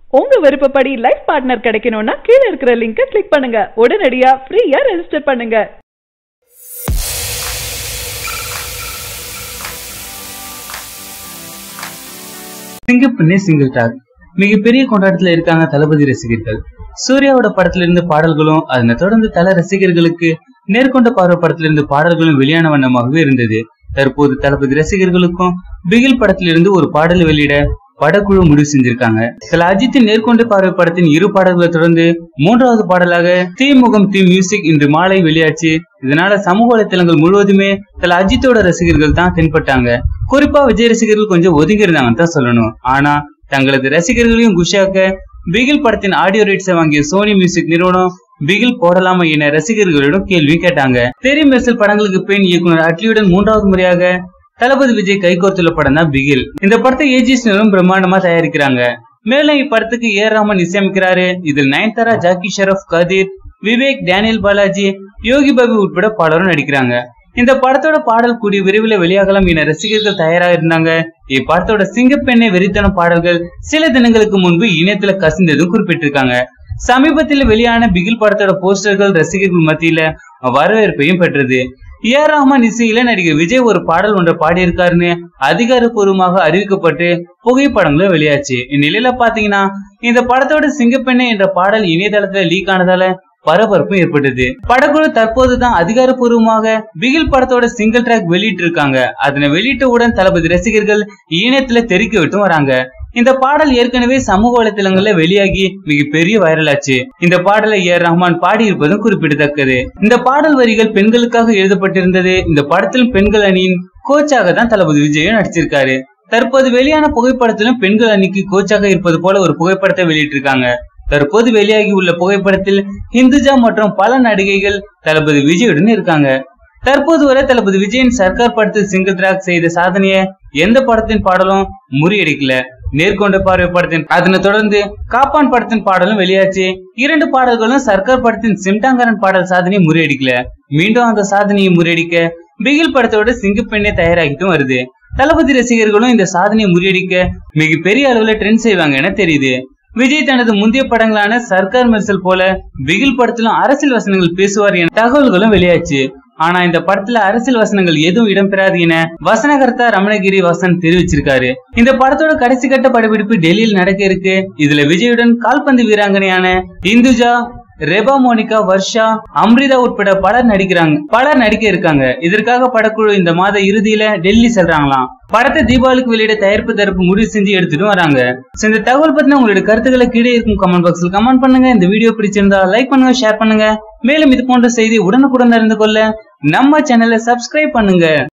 உங்க விருப்பப்படி life partner கிடைக்கணும்னா கீழ இருக்கிற லிங்கை கிளிக் பண்ணுங்க உடனடியா ஃப்ரீயா ரெஜிஸ்டர் பண்ணுங்க சிங்கப்பெண்ணே சிங்கிள் டாக் மிகப்பெரிய கொண்டாட்டத்துல இருக்காங்க தளபதி ரசிகர்கள் சூர்யாவோட படத்துல இருந்து பாடல்களும் அதனை தொடர்ந்து தல ரசிகர்களுக்கு நேர்கொண்ட பார்வை படத்துல இருந்து பாடல்களும் வெளியான வண்ணமாகவே இருந்தது தற்போது தளபதி ரசிகர்களுக்கும் பிகில் படத்திலிருந்து ஒரு பாடல் வெளியிட படக்குழு முடிவு செஞ்சிருக்காங்க தல அஜித்தின் நேர்கொண்ட பார்வை படத்தின் இரு பாடல்களை தொடர்ந்து மூன்றாவது பாடலாக தீ முகம் தீ மியூசிக் இன்று மாலை வெளியாச்சு இதனால சமூக வலைத்தளங்கள் முழுவதுமே தல அஜித்தோட ரசிகர்கள் தான் தென்பட்டாங்க குறிப்பா விஜய் ரசிகர்கள் கொஞ்சம் ஒதுங்கி இருந்தாங்கன்னு தான் சொல்லணும் ஆனா தங்களது ரசிகர்களையும் குஷாக்க பிகில் படத்தின் ஆடியோ ரைட்ஸை வாங்கிய சோனி மியூசிக் நிறுவனம் பிகில் போடலாமா என ரசிகர்களிடம் கேள்வி கேட்டாங்க தெரி மெர்சல் படங்களுக்கு பெண் இயக்குனர் அட்லியுடன் மூன்றாவது முறையாக தளபதி விஜய் கைகோர்த்துள்ள படம் தான் பிகில் இந்த படத்தை ஏஜிஎஸ் நிறுவனம் பிரம்மாண்டமா தயாரிக்கிறாங்க மேலும் இப்படத்துக்கு ஏ ராமன் இசையமைக்கிறாரு இதில் நயன்தாரா ஜாக்கி ஷெரப் கதீர் விவேக் டேனியல் பாலாஜி யோகி பாபு உட்பட பலரும் நடிக்கிறாங்க இந்த படத்தோட பாடல் கூடிய விரைவில் வெளியாகலாம் என ரசிகர்கள் தயாராக இருந்தாங்க இப்படத்தோட சிங்கப்பெண்ணை வெறித்தனம் பாடல்கள் சில தினங்களுக்கு முன்பு இணையத்துல கசிந்ததும் குறிப்பிட்டிருக்காங்க சமீபத்தில் வெளியான பிகில் படத்தோட போஸ்டர்கள் ரசிகர்கள் மத்தியில வரவேற்பையும் பெற்றது ஏ ஆர் ரஹ்மான் இசையில நடிகர் விஜய் ஒரு பாடல் ஒன்றை பாடியிருக்காருன்னு அதிகாரப்பூர்வமாக அறிவிக்கப்பட்டு புகைப்படங்களும் வெளியாச்சு இந்நிலையில பாத்தீங்கன்னா இந்த படத்தோட சிங்கப்பெண்ணை என்ற பாடல் இணையதளத்துல லீக் ஆனதால பரபரப்பும் ஏற்பட்டது படக்குழு தற்போதுதான் அதிகாரப்பூர்வமாக பிகில் படத்தோட சிங்கிள் ட்ராக் வெளியிட்டு இருக்காங்க அதனை வெளியிட்டவுடன் தளபதி ரசிகர்கள் இணையத்துல தெரிக்க விட்டும் வராங்க இந்த பாடல் ஏற்கனவே சமூக வலைத்தளங்கள்ல வெளியாகி மிகப்பெரிய வைரல் ஆச்சு இந்த பாடலை ஏ ஆர் ரஹ்மான் பாடியிருப்பதும் குறிப்பிடத்தக்கது இந்த பாடல் வரிகள் பெண்களுக்காக எழுதப்பட்டிருந்தது இந்த படத்தில் பெண்கள் அணியின் கோச்சாக தான் தளபதி விஜயும் நடிச்சிருக்காரு தற்போது வெளியான புகைப்படத்திலும் பெண்கள் அணிக்கு கோச்சாக இருப்பது போல ஒரு புகைப்படத்தை வெளியிட்டிருக்காங்க தற்போது வெளியாகி உள்ள புகைப்படத்தில் ஹிந்துஜா மற்றும் பல நடிகைகள் தளபதி விஜயுடன் இருக்காங்க தற்போது வரை தளபதி விஜயின் சர்க்கார் படத்தில் சிங்கிள் ட்ராக் செய்த சாதனையை எந்த படத்தின் பாடலும் முறியடிக்கல நேர்கொண்ட பார்வை படத்தின் அதனை தொடர்ந்து காப்பான் படத்தின் பாடலும் வெளியாச்சு இரண்டு பாடல்களும் சர்க்கார் படத்தின் சிம்டாங்கரன் பாடல் சாதனையை முறியடிக்கல மீண்டும் அந்த சாதனையை முறியடிக்க பிகில் படத்தோட சிங்கப்பெண்ணை தயாராகிட்டும் வருது தளபதி ரசிகர்களும் இந்த சாதனையை முறியடிக்க மிகப்பெரிய அளவுல ட்ரெண்ட் செய்வாங்க என தெரியுது விஜய் தனது முந்தைய படங்களான சர்க்கார் மெர்சல் போல பிகில் படத்திலும் அரசியல் வசனங்கள் பேசுவார் என தகவல்களும் வெளியாச்சு ஆனா இந்த படத்துல அரசியல் வசனங்கள் எதுவும் இடம்பெறாது என வசனகர்த்தா ரமணகிரி வசன் தெரிவிச்சிருக்காரு இந்த படத்தோட கடைசி கட்ட படப்பிடிப்பு டெல்லியில் நடக்க இருக்கு இதுல விஜயுடன் கால்பந்து வீராங்கனையான இந்துஜா ரெபா மோனிகா வர்ஷா அம்ரிதா உட்பட பலர் நடிக்கிறாங்க பலர் நடிக்க இருக்காங்க இதற்காக படக்குழு இந்த மாத இறுதியில டெல்லி செல்றாங்களாம் படத்தை தீபாவளிக்கு வெளியிட தயாரிப்பு தரப்பு முடிவு செஞ்சு எடுத்துட்டு வராங்க So, இந்த தகவல் பத்தின உங்களுடைய கருத்துக்களை கீழே இருக்கும் கமெண்ட் பாக்ஸ்ல கமெண்ட் பண்ணுங்க இந்த வீடியோ பிடிச்சிருந்தா லைக் பண்ணுங்க ஷேர் பண்ணுங்க மேலும் இது போன்ற செய்தி உடனுக்குடன் அறிந்து கொள்ள நம்ம சேனலை சப்ஸ்கிரைப் பண்ணுங்க